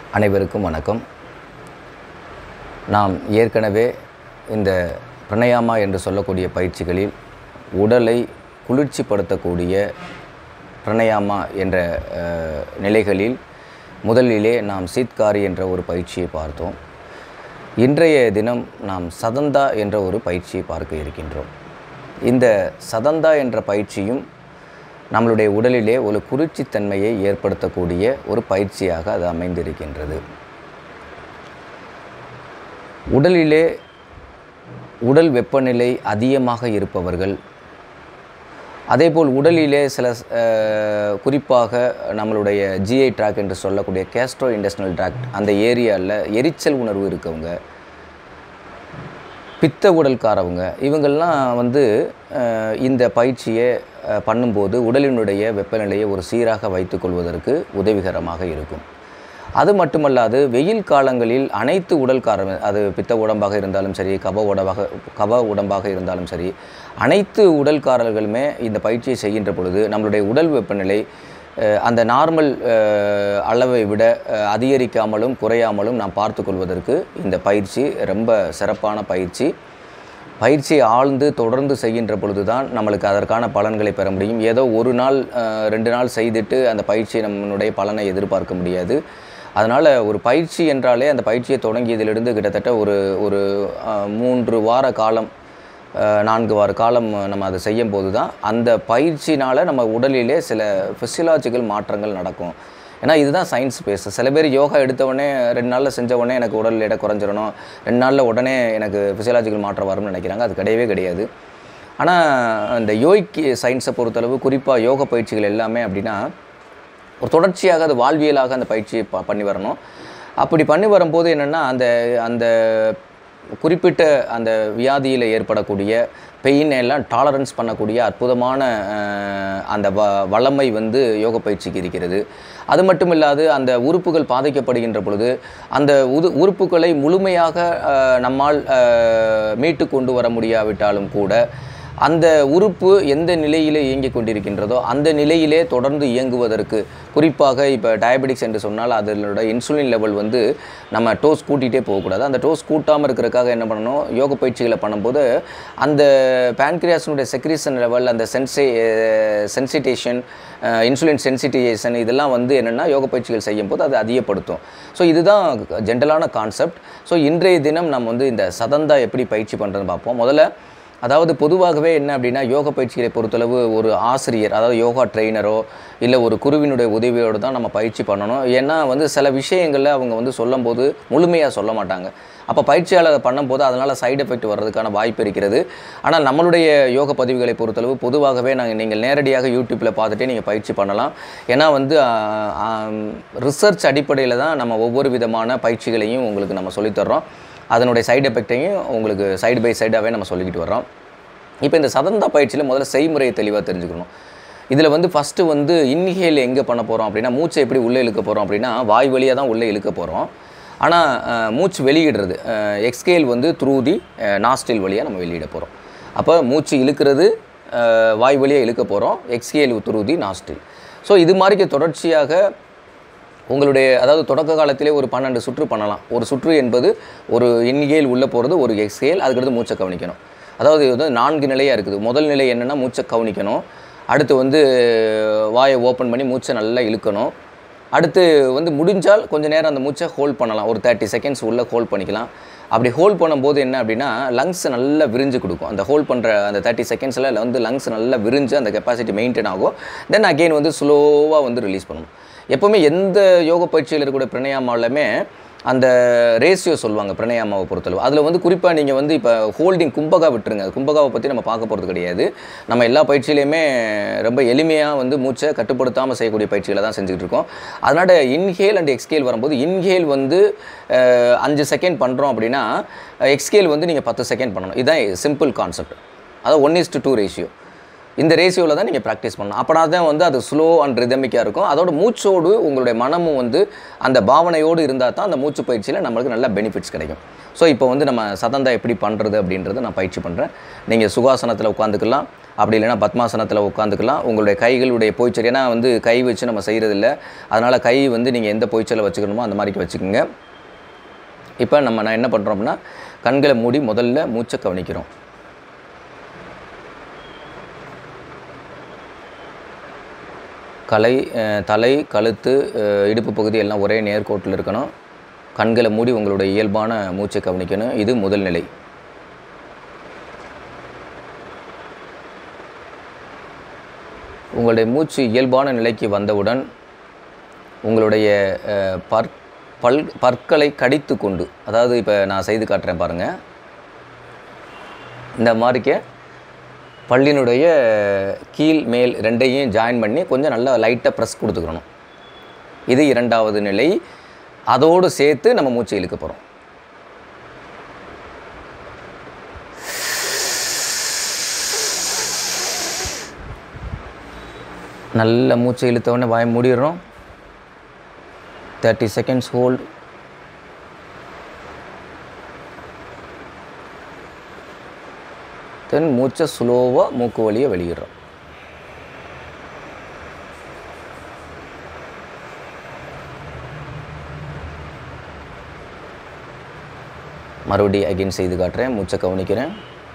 அனைவருக்கும் வணக்கம் நாம் ஏற்கனவே இந்த பிரணயாமா என்று சொல்லக்கூடிய பயிற்சிகளில் உடலை குளிர்ச்சிப்படுத்தக்கூடிய பிரணயாமா என்ற அஹ், நிலைகளில் முதலிலே நாம் சீத்காரி என்ற ஒரு பயிற்சியை பார்த்தோம் இன்றைய தினம் நாம் சதந்தா என்ற ஒரு பயிற்சியை பார்க்க இருக்கின்றோம் இந்த சதந்தா என்ற பயிற்சியும் நம்மளுடைய உடலிலே ஒரு குளிர்ச்சித்தன்மையை ஏற்படுத்தக்கூடிய ஒரு பயிற்சியாக அது அமைந்திருக்கின்றது உடலிலே உடல் வெப்பநிலை அதிகமாக இருப்பவர்கள் அதேபோல் உடலிலே சில அஹ், குறிப்பாக நம்மளுடைய ஜிஐ ட்ராக் என்று சொல்லக்கூடிய கேஸ்ட்ரோ இண்டஸ்ட்ரியல் ட்ராக்ட் அந்த ஏரியாவில் எரிச்சல் உணர்வு இருக்கவங்க பித்த உடல்காரவங்க இவங்கெல்லாம் வந்து அஹ், இந்த பயிற்சியை அஹ், பண்ணும்போது உடலினுடைய வெப்பநிலையை ஒரு சீராக வைத்துக்கொள்வதற்கு உதவிகரமாக இருக்கும் அது மட்டுமல்லாது வெயில் காலங்களில் அனைத்து உடல்கார அது பித்த உடம்பாக இருந்தாலும் சரி கப உடம்பாக கப உடம்பாக இருந்தாலும் சரி அனைத்து உடல்காரர்களுமே இந்த பயிற்சியை செய்கின்ற பொழுது நம்மளுடைய உடல் வெப்பநிலை அஹ், அந்த நார்மல் அஹ், அளவை விட அஹ், அதிகரிக்காமலும் குறையாமலும் நாம் பார்த்து கொள்வதற்கு இந்த பயிற்சி ரொம்ப சிறப்பான பயிற்சி பயிற்சியை ஆழ்ந்து தொடர்ந்து செய்கின்ற பொழுது தான் நம்மளுக்கு அதற்கான பலன்களை பெற முடியும் ஏதோ ஒரு நாள் அஹ், ரெண்டு நாள் செய்துட்டு அந்த பயிற்சி நம்மளுடைய பலனை எதிர்பார்க்க முடியாது அதனால் ஒரு பயிற்சி என்றாலே அந்த பயிற்சியை தொடங்கியதிலிருந்து கிட்டத்தட்ட ஒரு ஒரு அஹ், மூன்று வார காலம் அஹ், நான்கு வார காலம் நம்ம அதை செய்யும் போது தான் அந்த பயிற்சினால் நம்ம உடலிலே சில ஃபிசியலாஜிக்கல் மாற்றங்கள் நடக்கும் ஏன்னா இதுதான் சயின்ஸ் பேஸ் சில பேர் யோகா எடுத்த உடனே ரெண்டு நாளில் செஞ்ச உடனே எனக்கு உடல் எடை குறைஞ்சிடணும் ரெண்டு நாளில் உடனே எனக்கு ஃபிசியலாஜிக்கல் மாற்றம் வரும்னு நினைக்கிறாங்க அது கிடையவே கிடையாது ஆனால் இந்த யோகிக் சயின்ஸை பொறுத்தளவு குறிப்பாக யோக பயிற்சிகள் எல்லாமே அப்படின்னா ஒரு தொடர்ச்சியாக அது வாழ்வியலாக அந்த பயிற்சியை ப பண்ணி வரணும் அப்படி பண்ணி வரும்போது என்னென்னா அந்த அந்த குறிப்பிட்ட அந்த வியாதியில் ஏற்படக்கூடிய பெயின் எல்லாம் டாலரன்ஸ் பண்ணக்கூடிய அற்புதமான அஹ், அந்த வ வளமை வந்து யோக பயிற்சிக்கு இருக்கிறது அது மட்டும் இல்லாது அந்த உறுப்புகள் பாதிக்கப்படுகின்ற பொழுது அந்த உது உறுப்புகளை முழுமையாக அஹ், நம்மால் அஹ், மீட்டு கொண்டு வர முடியாவிட்டாலும் கூட அந்த உறுப்பு எந்த நிலையிலே இயங்கிக் கொண்டிருக்கின்றதோ அந்த நிலையிலே தொடர்ந்து இயங்குவதற்கு குறிப்பாக இப்போ டயபெட்டிக்ஸ் என்று சொன்னால் அதனோட இன்சுலின் லெவல் வந்து நம்ம டோஸ் கூட்டிகிட்டே போகக்கூடாது அந்த டோஸ் கூட்டாமல் இருக்கிறதுக்காக என்ன பண்ணணும் யோக பயிற்சிகளை பண்ணும்போது அந்த பேன்கிரியாஸினுடைய செக்ரீசன் லெவல் அந்த சென்சே சென்சிட்டேஷன் இன்சுலின் சென்சிட்டிசேஷன் இதெல்லாம் வந்து என்னென்னா யோக பயிற்சிகள் செய்யும் போது அது அதிகப்படுத்தும் ஸோ இதுதான் ஜென்ரலான கான்செப்ட் ஸோ இன்றைய தினம் நம்ம வந்து இந்த சதந்தா எப்படி பயிற்சி பண்ணுறதுன்னு பார்ப்போம் முதல்ல அதாவது பொதுவாகவே என்ன அப்படின்னா யோக பயிற்சிகளை பொறுத்தளவு ஒரு ஆசிரியர் அதாவது யோகா ட்ரெயினரோ இல்லை ஒரு குருவினுடைய உதவியோடு தான் நம்ம பயிற்சி பண்ணணும் ஏன்னா வந்து சில விஷயங்களில் அவங்க வந்து சொல்லும்போது முழுமையாக சொல்ல மாட்டாங்க அப்போ பயிற்சியாளர் பண்ணும்போது அதனால் சைடு எஃபெக்ட் வர்றதுக்கான வாய்ப்பு இருக்கிறது ஆனால் நம்மளுடைய யோக பதிவுகளை பொறுத்தளவு பொதுவாகவே நாங்கள் நீங்கள் நேரடியாக யூடியூப்பில் பார்த்துட்டே நீங்கள் பயிற்சி பண்ணலாம் ஏன்னா வந்து ரிசர்ச் அடிப்படையில் தான் நம்ம ஒவ்வொரு விதமான பயிற்சிகளையும் உங்களுக்கு நம்ம சொல்லித்தர்றோம் அதனுடைய சைடு எஃபெக்டையும் உங்களுக்கு சைடு பை சைடாகவே நம்ம சொல்லிக்கிட்டு வர்றோம் இப்போ இந்த சதந்தா பயிற்சியில் முதல்ல செய்முறையை தெளிவாக தெரிஞ்சுக்கணும் இதில் வந்து ஃபஸ்ட்டு வந்து இன்ஹேல் எங்கே பண்ண போகிறோம் அப்படின்னா மூச்சை எப்படி உள்ளே இழுக்க போகிறோம் அப்படின்னா வாய் வழியாக தான் உள்ளே இழுக்க போகிறோம் ஆனால் அஹ், மூச்சு வெளியிடுறது எக்ஸ்கேல் வந்து த்ரூ தி நாஸ்டில் வழியாக நம்ம வெளியிட போகிறோம் அப்போ மூச்சு இழுக்கிறது அஹ், வாய் வழியாக இழுக்க போகிறோம் exhale through the nostril so இது மாதிரி தொடர்ச்சியாக உங்களுடைய அதாவது தொடக்க காலத்திலே ஒரு பன்னெண்டு சுற்று பண்ணலாம் ஒரு சுற்று என்பது ஒரு இன்ஹேல் உள்ளே போகிறது ஒரு எக்ஸ்ஹேல் அதுக்கடுத்து மூச்சை கவனிக்கணும் அதாவது இது வந்து நான்கு நிலையாக இருக்குது முதல் நிலை என்னென்னா மூச்சை கவனிக்கணும் அடுத்து வந்து வாயை ஓப்பன் பண்ணி மூச்சை நல்லா இழுக்கணும் அடுத்து வந்து முடிஞ்சால் கொஞ்ச நேரம் அந்த மூச்சை ஹோல்ட் பண்ணலாம் ஒரு தேர்ட்டி செகண்ட்ஸ் உள்ளே ஹோல்ட் பண்ணிக்கலாம் அப்படி ஹோல்ட் பண்ணும்போது என்ன அப்படின்னா லங்ஸ் நல்லா விரிஞ்சு கொடுக்கும் அந்த ஹோல்ட் பண்ணுற அந்த தேர்ட்டி செகண்ட்ஸில் வந்து லங்ஸ் நல்லா விரிஞ்சு அந்த கெப்பாசிட்டி மெயின்டைன் ஆகும் தென் அகெயின் வந்து ஸ்லோவாக வந்து ரிலீஸ் பண்ணணும் எப்போவுமே எந்த யோக பயிற்சியில் இருக்கக்கூடிய பிரணயாமாலுமே அந்த ரேஷியோ சொல்லுவாங்க பிரணயாமாவை பொறுத்தளவு அதில் வந்து குறிப்பாக நீங்கள் வந்து இப்போ ஹோல்டிங் கும்பகா விட்டுருங்க கும்பகாவை பற்றி நம்ம பார்க்க போகிறது கிடையாது நம்ம எல்லா பயிற்சியிலையுமே ரொம்ப எளிமையாக வந்து மூச்சை கட்டுப்படுத்தாமல் செய்யக்கூடிய பயிற்சிகளை தான் செஞ்சுக்கிட்டு இருக்கோம் அதனால் இன்ஹேல் அண்ட் எக்ஸ்கேல் வரும்போது இன்ஹேல் வந்து அஹ், அஞ்சு செகண்ட் பண்ணுறோம் அப்படின்னா எக்ஸ்கேல் வந்து நீங்கள் பத்து செகண்ட் பண்ணணும் இதுதான் சிம்பிள் கான்செப்ட் அதாவது one is to two ratio இந்த ரேஷியோவில் தான் நீங்கள் ப்ராக்டிஸ் பண்ணணும் அப்போனா தான் வந்து அது ஸ்லோ அண்ட் ரிதமிக்காக இருக்கும் அதோட மூச்சோடு உங்களுடைய மனமும் வந்து அந்த பாவனையோடு இருந்தால் தான் அந்த மூச்சு பயிற்சியில் நம்மளுக்கு நல்ல பெனிஃபிட்ஸ் கிடைக்கும் ஸோ இப்போ வந்து நம்ம சதந்தா எப்படி பண்ணுறது அப்படின்றத நான் பயிற்சி பண்ணுறேன் நீங்கள் சுகாசனத்தில் உட்காந்துக்கலாம் அப்படி இல்லைன்னா பத்மாசனத்தில் உட்காந்துக்கலாம் உங்களுடைய கைகளுடைய போய்ச்சல் ஏன்னா வந்து கை வச்சு நம்ம செய்கிறதில்ல அதனால் கை வந்து நீங்கள் எந்த போய்ச்சலை வச்சுக்கணுமோ அந்த மாதிரிக்கு வச்சுக்கோங்க இப்போ நம்ம நான் என்ன பண்ணுறோம் அப்படின்னா கண்களை மூடி முதல்ல மூச்சை கவனிக்கிறோம் கலை அஹ், தலை கழுத்து அஹ், இடுப்பு பகுதி எல்லாம் ஒரே நேர்கோட்டில் இருக்கணும் கண்களை மூடி உங்களுடைய இயல்பான மூச்சை கவனிக்கணும் இது முதல் நிலை உங்களுடைய மூச்சு இயல்பான நிலைக்கு வந்தவுடன் உங்களுடைய அஹ், பற் பல் பற்களை கடித்து கொண்டு அதாவது இப்போ நான் செய்து காட்டுறேன் பாருங்கள் இந்த மாதிரிக்க பல்லினுடைய கீழ் மேல் ரெண்டையும் ஜாயின் பண்ணி கொஞ்சம் நல்லா லைட்டாக ப்ரெஸ் கொடுத்துக்கணும் இது இரண்டாவது நிலை அதோடு சேர்த்து நம்ம மூச்சை இழுக்க போகிறோம் நல்ல மூச்சை இழுத்த உடனே வாய் மூடிடுறோம் தேர்ட்டி செகண்ட்ஸ் ஹோல்ட் தென் மூச்சை ஸ்லோவாக மூக்கு வழியை வெளியிடுறோம் மறுபடியும் அகைன் செய்து காட்டுறேன் மூச்சை கவனிக்கிறேன்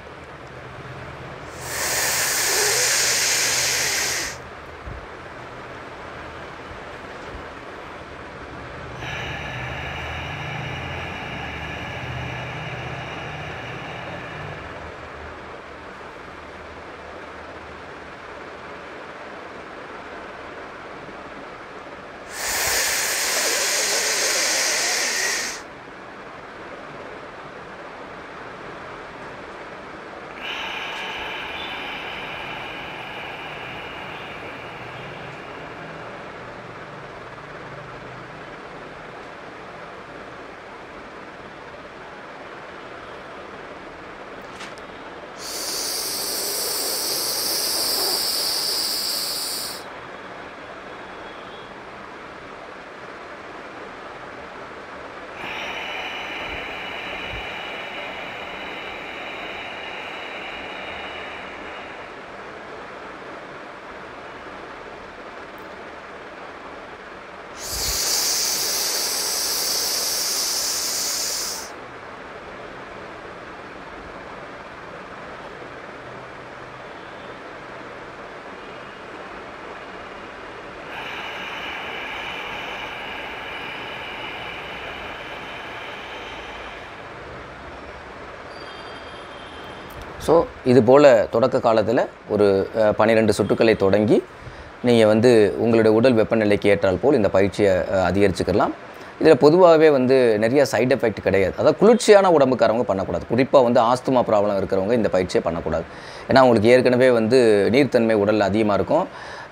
ஸோ இது போல் தொடக்க காலத்தில் ஒரு அஹ், பன்னிரெண்டு சுற்றுக்களை தொடங்கி நீங்கள் வந்து உங்களுடைய உடல் வெப்பநிலைக்கு ஏற்றால் போல் இந்த பயிற்சியை அஹ், அதிகரிச்சுக்கலாம் இதில் பொதுவாகவே வந்து நிறைய சைடு எஃபெக்ட் கிடையாது அதாவது குளிர்ச்சியான உடம்புக்காரவங்க பண்ணக்கூடாது குறிப்பாக வந்து ஆஸ்துமா ப்ராப்ளம் இருக்கிறவங்க இந்த பயிற்சியை பண்ணக்கூடாது ஏன்னா அவங்களுக்கு ஏற்கனவே வந்து நீர்த்தன்மை உடலில் அதிகமாக இருக்கும்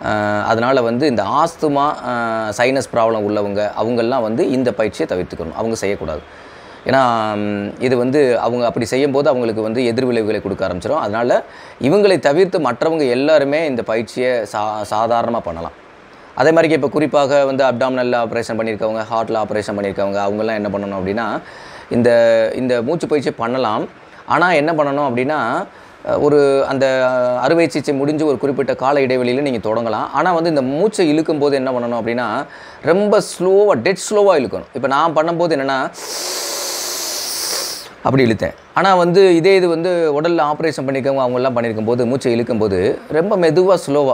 அதனால் வந்து இந்த ஆஸ்துமா சைனஸ் ப்ராப்ளம் உள்ளவங்க அவங்கெல்லாம் வந்து இந்த பயிற்சியை தவிர்த்துக்கணும் அவங்க செய்யக்கூடாது ஏன்னா ம், இது வந்து அவங்க அப்படி செய்யும்போது அவங்களுக்கு வந்து எதிர்விளைவுகளை கொடுக்க ஆரம்பிச்சிடும் அதனால் இவங்களை தவிர்த்து மற்றவங்க எல்லாருமே இந்த பயிற்சியை சா சாதாரணமாக பண்ணலாம் அதே மாதிரிக்கு இப்போ குறிப்பாக வந்து அப்டாமினல் ஆப்ரேஷன் பண்ணியிருக்கவங்க ஹார்ட்டில் ஆப்ரேஷன் பண்ணியிருக்கவங்க அவங்கெல்லாம் என்ன பண்ணணும் அப்படின்னா இந்த இந்த மூச்சு பயிற்சி பண்ணலாம் ஆனால் என்ன பண்ணணும் அப்படின்னா அஹ், ஒரு அந்த அறுவை சிகிச்சை முடிஞ்சு ஒரு குறிப்பிட்ட கால இடைவெளியில் நீங்கள் தொடங்கலாம் ஆனால் வந்து இந்த மூச்சை இழுக்கும் போது என்ன பண்ணணும் அப்படின்னா ரொம்ப ஸ்லோவாக டெட் ஸ்லோவாக இழுக்கணும் இப்போ நான் பண்ணும்போது என்னென்னா அப்படி இழுத்தேன் ஆனால் வந்து இதே இது வந்து உடலில் ஆப்ரேஷன் பண்ணியிருக்கவங்க அவங்கெல்லாம் பண்ணியிருக்கும் போது மூச்சை இழுக்கும்போது ரொம்ப மெதுவாக ஸ்லோவாக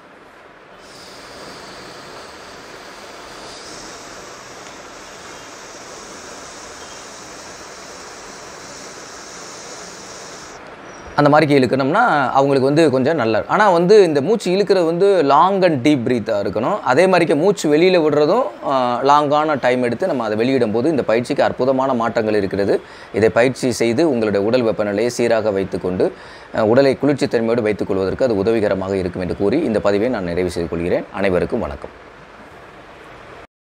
அந்த மாதிரி இழுக்கணும்னா அவங்களுக்கு வந்து கொஞ்சம் நல்லா ஆனால் வந்து இந்த மூச்சு இழுக்கிறது வந்து லாங் அண்ட் டீப் ப்ரீத்தாக இருக்கணும் அதே மாதிரிக்கு மூச்சு வெளியில் விடுறதும் லாங்கான டைம் எடுத்து நம்ம அதை வெளியிடும் போது இந்த பயிற்சிக்கு அற்புதமான மாற்றங்கள் இருக்கிறது இதை பயிற்சி செய்து உங்களுடைய உடல் வெப்பநிலையை சீராக வைத்துக்கொண்டு அஹ், உடலை குளிர்ச்சித்தன்மையோடு வைத்துக்கொள்வதற்கு அது உதவிகரமாக இருக்கும் என்று கூறி இந்த பதிவை நான் நிறைவு செய்து கொள்கிறேன் அனைவருக்கும் வணக்கம்